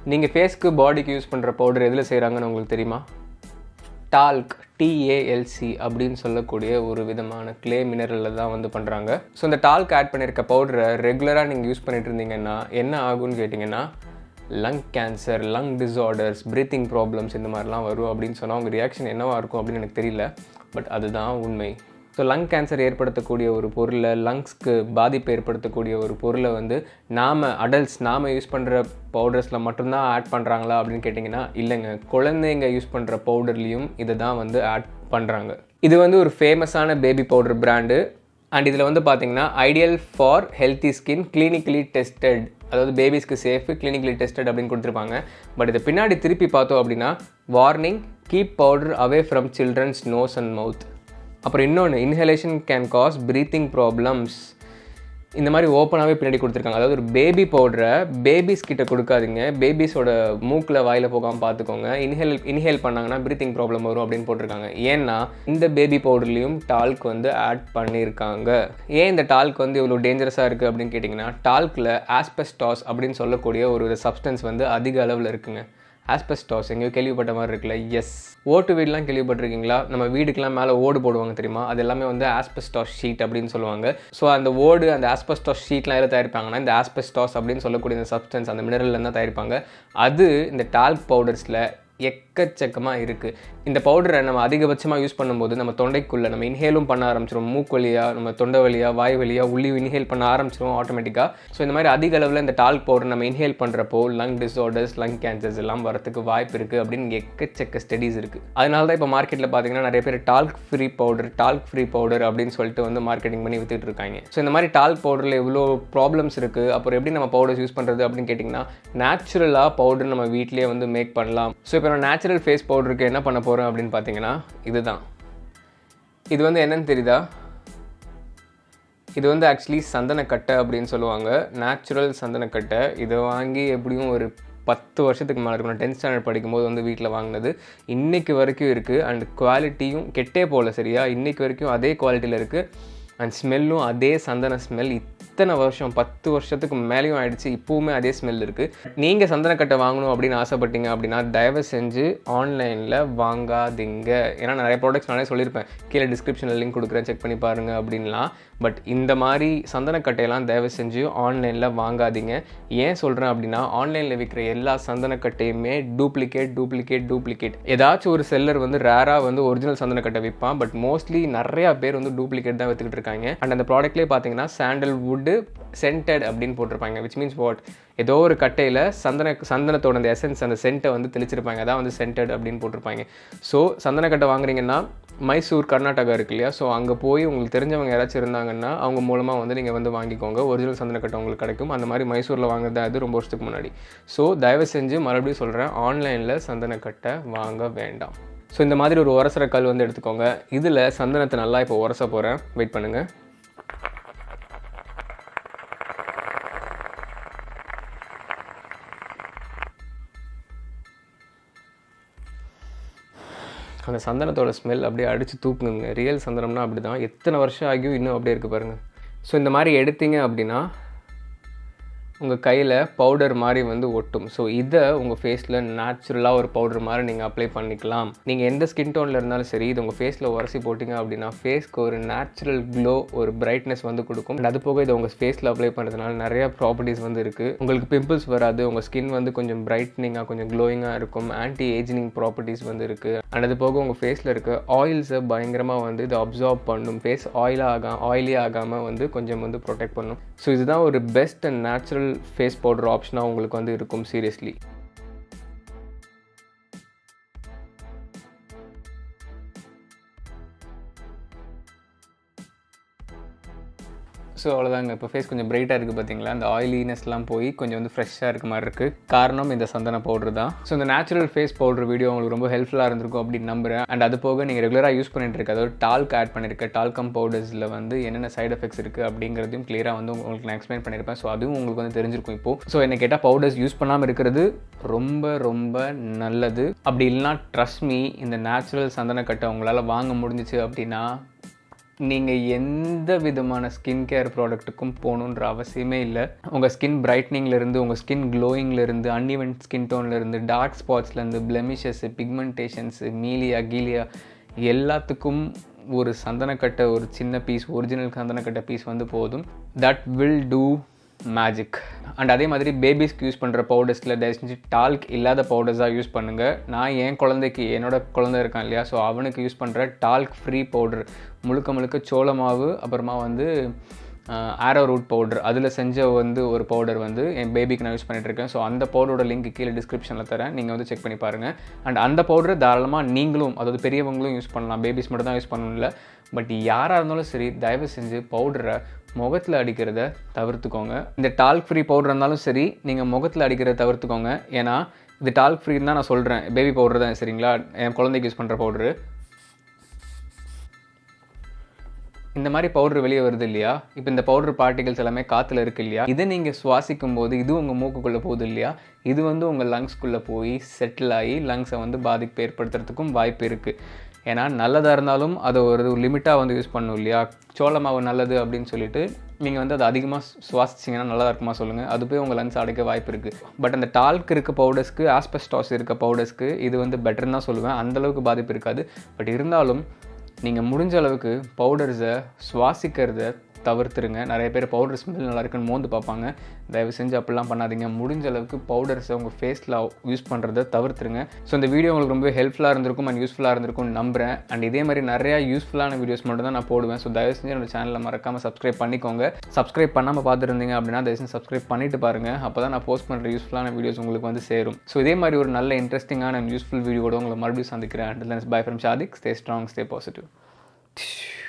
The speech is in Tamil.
நீங்கள் ஃபேஸ்க்கு பாடிக்கு யூஸ் பண்ணுற பவுடர் எதில் செய்கிறாங்கன்னு உங்களுக்கு தெரியுமா டால்க் டிஏஎல்சி அப்படின்னு சொல்லக்கூடிய ஒரு விதமான க்ளே மினரலில் தான் வந்து பண்ணுறாங்க ஸோ இந்த டால்க் ஆட் பண்ணியிருக்க பவுடரை ரெகுலராக நீங்கள் யூஸ் பண்ணிட்டு இருந்தீங்கன்னா என்ன ஆகும்னு கேட்டிங்கன்னா lung cancer lung disorders breathing problems இந்த மாதிரிலாம் வரும் அப்படின்னு சொன்னால் உங்கள் ரியாக்ஷன் என்னவாக இருக்கும் அப்படின்னு எனக்கு தெரியல பட் அதுதான் உண்மை ஸோ லங் கேன்சர் ஏற்படுத்தக்கூடிய ஒரு பொருளை லங்ஸ்க்கு பாதிப்பு ஏற்படுத்தக்கூடிய ஒரு பொருளை வந்து நாம் அடல்ட்ஸ் நாம் யூஸ் பண்ணுற பவுடர்ஸில் மட்டும்தான் ஆட் பண்ணுறாங்களா அப்படின்னு கேட்டிங்கன்னா இல்லைங்க குழந்தைங்க யூஸ் பண்ணுற பவுடர்லேயும் இதை தான் வந்து ஆட் பண்ணுறாங்க இது வந்து ஒரு ஃபேமஸான பேபி பவுடர் பிராண்டு அண்ட் இதில் வந்து பார்த்தீங்கன்னா ideal for healthy skin clinically tested அதாவது பேபிஸ்க்கு சேஃப் கிளினிக்கலி டெஸ்டட் அப்படின்னு கொடுத்துருப்பாங்க பட் இதை பின்னாடி திருப்பி பார்த்தோம் அப்படின்னா warning keep powder away from children's nose and mouth அப்புறம் இன்னொன்று inhalation can cause breathing problems இந்த மாதிரி ஓப்பனாகவே பின்னாடி கொடுத்துருக்காங்க அதாவது ஒரு பேபி பவுடரை பேபிஸ் கிட்ட கொடுக்காதீங்க பேபிஸோட மூக்கில் வாயில் போகாமல் பார்த்துக்கோங்க இன்ஹேல் இன்ஹேல் பண்ணாங்கன்னா ப்ரீத்திங் ப்ராப்ளம் வரும் அப்படின்னு போட்டிருக்காங்க ஏன்னா இந்த பேபி பவுடர்லேயும் டால்க் வந்து ஆட் பண்ணியிருக்காங்க ஏன் இந்த டால்க் வந்து இவ்வளோ டேஞ்சரஸாக இருக்குது அப்படின்னு கேட்டிங்கன்னா டால்கில் ஆஸ்பெஸ்டாஸ் அப்படின்னு சொல்லக்கூடிய ஒரு சப்ஸ்டன்ஸ் வந்து அதிக அளவில் இருக்குங்க ஆஸ்பெஸ்டாஸ் எங்கேயோ கேள்விப்பட்ட மாதிரி இருக்குல்ல எஸ் ஓட்டு வீடுலாம் கேள்விப்பட்டிருக்கீங்களா நம்ம வீடுக்கெலாம் மேலே ஓடு போடுவாங்க தெரியுமா அது எல்லாமே வந்து ஆஸ்பெஸ்டாஸ் ஷீட் அப்படின்னு சொல்லுவாங்க ஸோ அந்த ஓடு அந்த ஆஸ்பெஸ்டாஸ் ஷீட்லாம் எதில் தயாரிப்பாங்கன்னா இந்த ஆஸ்பெஸ்டாஸ் அப்படின்னு சொல்லக்கூடிய இந்த சப்ஸ்டன்ஸ் அந்த மினரல்ல தான் தயாரிப்பாங்க அது இந்த டால்க் பவுடர்ஸில் எக்கச்சக்கமாக இருக்குது இந்த பவுடரை நம்ம அதிகபட்சமாக யூஸ் பண்ணும்போது நம்ம தொண்டைக்குள்ளே நம்ம இன்ஹேலும் பண்ண ஆரம்பிச்சிரும் மூக்கு வழியாக நம்ம தொண்டை வழியாக வாய் வழியாக உள்ளி இன்ஹேல் பண்ண ஆரம்பிச்சிரும் ஆட்டோமேட்டிக்காக ஸோ இந்த மாதிரி அதிக அளவில் இந்த டால்க் பவுடர் நம்ம இன்ஹேல் பண்ணுறப்போ லங் டிஸார்டர்ஸ் லங் கேன்சர்ஸ் எல்லாம் வரதுக்கு வாய்ப்பு இருக்குது அப்படின்னு எக்கச்சக்க ஸ்டடீஸ் இருக்குது அதனால தான் இப்போ மார்க்கெட்டில் பார்த்தீங்கன்னா நிறைய பேர் talc free powder talc free powder அப்படின்னு சொல்லிட்டு வந்து மார்க்கெட்டிங் பண்ணி வித்துட்டு இருக்காங்க ஸோ இந்த மாதிரி டால்க் பவுடரில் எவ்வளோ ப்ராப்ளம்ஸ் இருக்குது அப்புறம் எப்படி நம்ம பவுடர்ஸ் யூஸ் பண்ணுறது அப்படின்னு கேட்டிங்கன்னா நேச்சுரலாக பவுடர் நம்ம வீட்டிலேயே வந்து மேக் பண்ணலாம் ஸோ இப்போ நான் நேச்சுரல் ஃபேஸ் பவுடருக்கு என்ன பண்ண போகிறேன் அப்படின்னு பார்த்தீங்கன்னா இதுதான் இது வந்து என்னன்னு தெரியுதா இது வந்து ஆக்சுவலி சந்தனக்கட்டை அப்படின்னு சொல்லுவாங்க நேச்சுரல் சந்தனக்கட்டை இதை வாங்கி எப்படியும் ஒரு பத்து வருஷத்துக்கு மேலே இருக்கும் நான் டென்த் ஸ்டாண்டர்ட் படிக்கும்போது வந்து வீட்டில் வாங்கினது இன்றைக்கு வரைக்கும் இருக்குது அண்ட் குவாலிட்டியும் கெட்டே போகல சரியா இன்றைக்கு வரைக்கும் அதே குவாலிட்டியில் இருக்குது அண்ட் ஸ்மெல்லும் அதே சந்தன ஸ்மெல் இத்தனை வருஷம் பத்து வருஷத்துக்கு மேலேயும் ஆயிடுச்சு இப்போவுமே அதே ஸ்மெல் இருக்குது நீங்கள் சந்தனக்கட்டை வாங்கணும் அப்படின்னு ஆசைப்பட்டீங்க அப்படின்னா தயவு செஞ்சு ஆன்லைனில் வாங்காதீங்க ஏன்னா நிறைய ப்ராடக்ட்ஸ் நானே சொல்லியிருப்பேன் கீழே டிஸ்கிரிப்ஷனில் லிங்க் கொடுக்குறேன் செக் பண்ணி பாருங்கள் அப்படின்லாம் பட் இந்த மாதிரி சந்தனக்கட்டையெல்லாம் தயவு செஞ்சு ஆன்லைனில் வாங்காதீங்க ஏன் சொல்கிறேன் அப்படின்னா ஆன்லைனில் விற்கிற எல்லா சந்தனக்கட்டையுமே டூப்ளிகேட் டூப்ளிகேட் டூப்ளிகேட் ஏதாச்சும் ஒரு செல்லர் வந்து ரேராக வந்து ஒரிஜினல் சந்தனக்கட்டை விற்பான் பட் மோஸ்ட்லி நிறையா பேர் வந்து டூப்ளிகேட் தான் விற்றுக்கிட்டு இருக்காங்க அண்ட் அந்த ப்ராடக்ட்லேயே பார்த்தீங்கன்னா சாண்டல் வுட்டு சென்டட் அப்படின்னு போட்டிருப்பாங்க விச் மீன்ஸ் வாட் ஏதோ ஒரு கட்டையில் சந்தன சந்தனத்தோட அந்த எசன்ஸ் அந்த சென்ட்டை வந்து தெளிச்சிருப்பாங்க அதான் வந்து சென்டட் அப்படின்னு போட்டிருப்பாங்க ஸோ சந்தனக்கட்டை வாங்குறீங்கன்னா மைசூர் கர்நாடகா இருக்கு இல்லையா ஸோ அங்கே போய் உங்களுக்கு தெரிஞ்சவங்க யாராச்சும் இருந்தாங்கன்னா அவங்க மூலமாக வந்து நீங்கள் வந்து வாங்கிக்கோங்க ஒரிஜினல் சந்தனக்கட்டை உங்களுக்கு கிடைக்கும் அந்த மாதிரி மைசூரில் வாங்குறது அது ரொம்ப வருஷத்துக்கு முன்னாடி ஸோ தயவு செஞ்சு மறுபடியும் சொல்கிறேன் ஆன்லைனில் சந்தனக்கட்டை வாங்க வேண்டாம் ஸோ இந்த மாதிரி ஒரு உரசுற கல் வந்து எடுத்துக்கோங்க இதில் சந்தனத்தை நல்லா இப்போ உரச போகிறேன் வெயிட் பண்ணுங்கள் அந்த சந்தனத்தோட ஸ்மெல் அப்படியே அடித்து தூக்குங்க ரியல் சந்தனம்னா அப்படி தான் எத்தனை வருஷம் ஆகியும் இன்னும் அப்படியே இருக்குது பாருங்கள் ஸோ இந்த மாதிரி எடுத்தீங்க அப்படின்னா உங்கள் கையில் பவுடர் மாதிரி வந்து ஒட்டும் ஸோ இதை உங்கள் ஃபேஸில் நேச்சுரலாக ஒரு பவுடர் மாதிரி நீங்கள் அப்ளை பண்ணிக்கலாம் நீங்கள் எந்த ஸ்கின் டோனில் இருந்தாலும் சரி இது உங்கள் ஃபேஸில் உரசி போட்டிங்க அப்படின்னா ஃபேஸ்க்கு ஒரு நேச்சுரல் க்ளோ ஒரு பிரைட்னஸ் வந்து கொடுக்கும் And அது போக இதை உங்கள் ஃபேஸில் அப்ளை பண்ணுறதுனால நிறைய ப்ராப்பர்ட்டிஸ் வந்து இருக்குது உங்களுக்கு பிம்பிள்ஸ் வராது உங்கள் ஸ்கின் வந்து கொஞ்சம் பிரைட்னிங்காக கொஞ்சம் க்ளோயிங்காக இருக்கும் ஆன்டி ஏஜினிங் ப்ராப்பர்ட்டிஸ் வந்து இருக்குது அண்ட் அது போக உங்கள் ஃபேஸில் இருக்க ஆயில்ஸை பயங்கரமாக வந்து இது அப்சார்ப் பண்ணும் ஃபேஸ் ஆயிலாக ஆகா ஆயிலி ஆகாமல் வந்து கொஞ்சம் வந்து ப்ரொடெக்ட் பண்ணும் ஸோ இதுதான் ஒரு best and natural face powder ஆப்ஷனாக உங்களுக்கு வந்து இருக்கும் சீரியஸ்லி ஸோ அவ்வளோதாங்க இப்போ ஃபேஸ் கொஞ்சம் பிரைட்டாக இருக்குது பார்த்தீங்களா அந்த ஆயிலினஸ்லாம் போய் கொஞ்சம் வந்து ஃப்ரெஷ்ஷாக இருக்க மாதிரி இருக்குது காரணம் இந்த சந்தன பவுடர் தான் ஸோ இந்த நேச்சுரல் ஃபேஸ் பவுடர் வீடியோ உங்களுக்கு ரொம்ப ஹெல்ப்ஃபுல்லாக இருந்திருக்கும் அப்படின்னு நம்புறேன் அண்ட் அது போக நீங்கள் ரெகுலராக யூஸ் பண்ணிட்டு இருக்க அதாவது டால்க் ஆட் பண்ணியிருக்க டால்கம் பவுடர்ஸில் வந்து என்னென்ன சைடு எஃபெக்ட்ஸ் இருக்குது அப்படிங்கிறதையும் கிளியராக வந்து உங்களுக்கு நான் எக்ஸ்பிளைன் பண்ணியிருப்பேன் ஸோ அதுவும் உங்களுக்கு வந்து தெரிஞ்சிருக்கும் இப்போது ஸோ என்ன கேட்டால் பவுடர்ஸ் யூஸ் பண்ணாமல் இருக்கிறது ரொம்ப ரொம்ப நல்லது அப்படி இல்லைனா ட்ரஸ்ட் மீ இந்த நேச்சுரல் சந்தனக்கட்டை உங்களால் வாங்க முடிஞ்சிச்சு அப்படின்னா நீங்கள் எந்த விதமான ஸ்கின் கேர் ப்ராடக்ட்டுக்கும் போகணுன்ற அவசியமே இல்லை உங்கள் ஸ்கின் பிரைட்னிங்லேருந்து உங்கள் ஸ்கின் க்ளோயிங்லேருந்து அன்இவன் ஸ்கின் டோன்லேருந்து டார்க் ஸ்பாட்ஸ்லேருந்து பிளெமிஷஸ்ஸு பிக்மெண்டேஷன்ஸு மீலியா கீலியா எல்லாத்துக்கும் ஒரு சந்தனக்கட்டை ஒரு சின்ன பீஸ் ஒரிஜினல் சந்தனக்கட்டை பீஸ் வந்து போதும் that will do magic and அதே மாதிரி பேபிஸ்க்கு யூஸ் பண்ணுற பவுடர்ஸில் தயவு செஞ்சு டால்க் இல்லாத பவுடர்ஸாக யூஸ் பண்ணுங்கள் நான் என் குழந்தைக்கு என்னோட குழந்தை இருக்கான் இல்லையா ஸோ அவனுக்கு யூஸ் பண்ணுற டால்க் ஃப்ரீ பவுடர் முழுக்க முழுக்க சோள மாவு அப்புறமா வந்து ஆரோ ரூட் பவுடர் அதில் செஞ்ச வந்து ஒரு பவுடர் வந்து என் பேபிக்கு நான் யூஸ் பண்ணிகிட்ருக்கேன் ஸோ அந்த பவுடரோட லிங்க் கீழே டிஸ்கிரிப்ஷனில் தரேன் நீங்கள் வந்து செக் பண்ணி பாருங்கள் அண்ட் அந்த பவுடர் தாராளமாக நீங்களும் அதாவது பெரியவங்களும் யூஸ் பண்ணலாம் பேபிஸ் மட்டும் தான் யூஸ் பண்ணணும் இல்லை பட் யாராக இருந்தாலும் சரி தயவு செஞ்சு பவுடரை முகத்தில் அடிக்கிறத தவிர்த்துக்கோங்க இந்த டால்க் ஃப்ரீ பவுடர் இருந்தாலும் சரி நீங்கள் முகத்தில் அடிக்கிறத தவிர்த்துக்கோங்க ஏன்னா இது டால்க் ஃப்ரீன்னு தான் நான் சொல்கிறேன் பேபி பவுடர் தான் சரிங்களா என் குழந்தைக்கு யூஸ் பண்ணுற பவுடரு இந்த மாதிரி பவுடர் வெளியே வருது இல்லையா இப்போ இந்த பவுடர் பார்ட்டிகல்ஸ் எல்லாமே காற்றுல இருக்கு இல்லையா இதை நீங்கள் சுவாசிக்கும் போது இது உங்கள் மூக்குக்குள்ளே போகுது இல்லையா இது வந்து உங்கள் லங்ஸ்க்குள்ளே போய் செட்டில் ஆகி லங்ஸை வந்து பாதிப்பு ஏற்படுத்துறதுக்கும் வாய்ப்பு இருக்குது ஏன்னா நல்லதாக இருந்தாலும் அதை ஒரு லிமிட்டாக வந்து யூஸ் பண்ணணும் இல்லையா சோள மாவு நல்லது அப்படின்னு சொல்லிட்டு நீங்கள் வந்து அதை அதிகமாக சுவாசிச்சிங்கன்னா நல்லா இருக்குமா சொல்லுங்கள் அது போய் உங்கள் லங்ஸ் அடைக்க வாய்ப்பு இருக்குது பட் அந்த டால்க் இருக்க பவுடர்ஸ்க்கு ஆஸ்பெஸ்டாஸ் இருக்க பவுடர்ஸ்க்கு இது வந்து பெட்டர்னு தான் சொல்லுவேன் அந்தளவுக்கு பாதிப்பு இருக்காது பட் இருந்தாலும் நீங்கள் முடிஞ்ச அளவுக்கு பவுடர்ஸை சுவாசிக்கிறத தவிர்த்துருங்க நிறைய பேர் பவுடர் ஸ்மெல் நல்லா இருக்குன்னு மோந்து பார்ப்பாங்க தயவு செஞ்சு அப்படிலாம் பண்ணாதீங்க முடிஞ்ச அளவுக்கு பவுடர்ஸை உங்கள் ஃபேஸில் யூஸ் பண்ணுறத தவிர்த்துருங்க ஸோ இந்த வீடியோ உங்களுக்கு ரொம்ப ஹெல்ப்ஃபுல்லாக இருந்திருக்கும் அண்ட் யூஸ்ஃபுல்லாக இருந்திருக்கும்னு நம்புறேன் அண்ட் இதே மாதிரி நிறையா யூஸ்ஃபுல்லான வீடியோஸ் மட்டும் தான் நான் போடுவேன் ஸோ தயவு செஞ்சு என்னோட சேனலில் மறக்காமல் சப்ஸ்கிரைப் பண்ணிக்கோங்க சப்ஸ்கிரைப் பண்ணாமல் பார்த்துருந்தீங்க அப்படின்னா தயவு செஞ்சு சப்ஸ்கிரைப் பண்ணிட்டு பாருங்கள் அப்போ தான் நான் போஸ்ட் பண்ணுற யூஸ்ஃபுல்லான வீடியோஸ் உங்களுக்கு வந்து சேரும் ஸோ இதே மாதிரி ஒரு நல்ல இன்ட்ரெஸ்டிங்கான அண்ட் யூஸ்ஃபுல் வீடியோட உங்களை மறுபடியும் சந்திக்கிறேன் and bye from Shadiq stay strong stay positive